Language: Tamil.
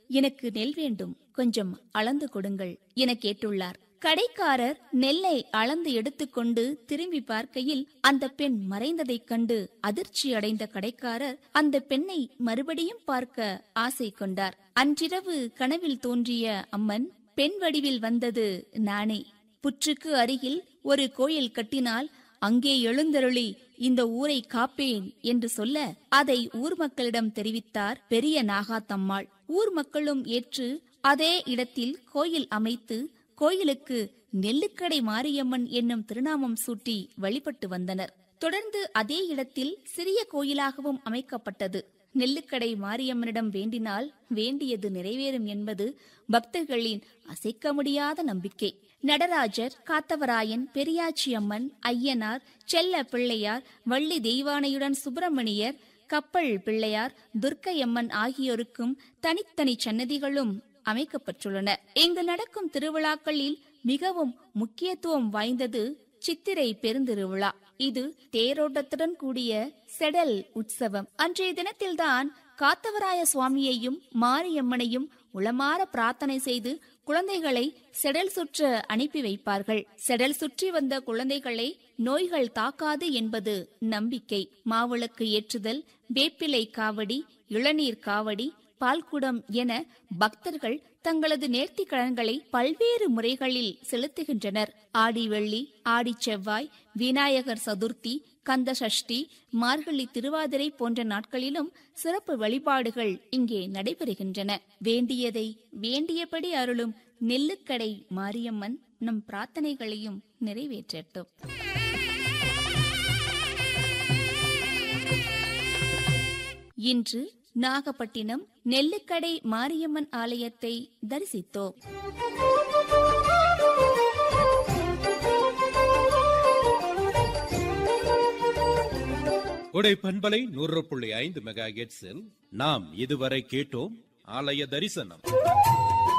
எனக்கு நெல் வேண்டும் கொஞ்சம் அளந்து கொடுங்கள் என கேட்டுள்ளார் கடைக்காரர் நெல்லை அளந்து எடுத்துக்கொண்டு திரும்பி பார்க்கையில் அந்த பெண் மறைந்ததைக் கண்டு அதிர்ச்சி அடைந்த கடைக்காரர் அந்த பெண்ணை மறுபடியும் பார்க்க ஆசை கொண்டார் அன்றிரவு கனவில் தோன்றிய அம்மன் பெண் வடிவில் வந்தது நானே புற்றுக்கு அருகில் ஒரு கோயில் கட்டினால் அங்கே எழுந்தருளி இந்த ஊரை காப்பேன் என்று சொல்ல அதை ஊர் மக்களிடம் தெரிவித்தார் பெரிய நாகாத்தம்மாள் ஊர் மக்களும் ஏற்று அதே இடத்தில் கோயில் அமைத்து கோயிலுக்கு நெல்லுக்கடை மாரியம்மன் என்னும் திருநாமம் சூட்டி வழிபட்டு வந்தனர் தொடர்ந்து அதே இடத்தில் சிறிய கோயிலாகவும் அமைக்கப்பட்டது நெல்லுக்கடை மாரியம்மனிடம் வேண்டினால் வேண்டியது நிறைவேறும் என்பது பக்தர்களின் அசைக்க முடியாத நம்பிக்கை நடராஜர் காத்தவராயன் பெரியாச்சி அம்மன் ஐயனார் செல்ல பிள்ளையார் வள்ளி தெய்வானையுடன் சுப்பிரமணியர் கப்பல் பிள்ளையார் துர்க்கையம்மன் ஆகியோருக்கும் தனித்தனி சன்னதிகளும் அமைக்கப்பட்டுள்ளன இங்கு நடக்கும் திருவிழாக்களில் மிகவும் முக்கியத்துவம் வாய்ந்தது சித்திரை பெருந்திருவிழா இது தேரோட்டத்துடன் கூடிய செடல் உற்சவம் அன்றைய தினத்தில்தான் காத்தவராய சுவாமியையும் மாரியம்மனையும் உளமாற பிரார்த்தனை செய்து குழந்தைகளை செடல் சுற்ற அனுப்பி வைப்பார்கள் செடல் சுற்றி வந்த குழந்தைகளை நோய்கள் தாக்காது என்பது நம்பிக்கை மாவிளக்கு ஏற்றுதல் வேப்பிலை காவடி இளநீர் காவடி பால்குடம் என பக்தர்கள் தங்களது நேர்த்தி கடன்களை பல்வேறு முறைகளில் செலுத்துகின்றனர் ஆடி வெள்ளி ஆடி செவ்வாய் விநாயகர் சதுர்த்தி கந்த சஷ்டி மார்கழி திருவாதிரை போன்ற நாட்களிலும் சிறப்பு வழிபாடுகள் இங்கே நடைபெறுகின்றன வேண்டியதை வேண்டியபடி அருளும் நெல்லுக்கடை மாரியம்மன் நம் பிரார்த்தனைகளையும் நிறைவேற்றட்டும் இன்று நாகப்பட்டினம் நெல்லுக்கடை மாரியம்மன் ஆலயத்தை தரிசித்தோம் கொடை பண்பலை நூறு புள்ளி ஐந்து மெகா நாம் இதுவரை கேட்டோம் ஆலய தரிசனம்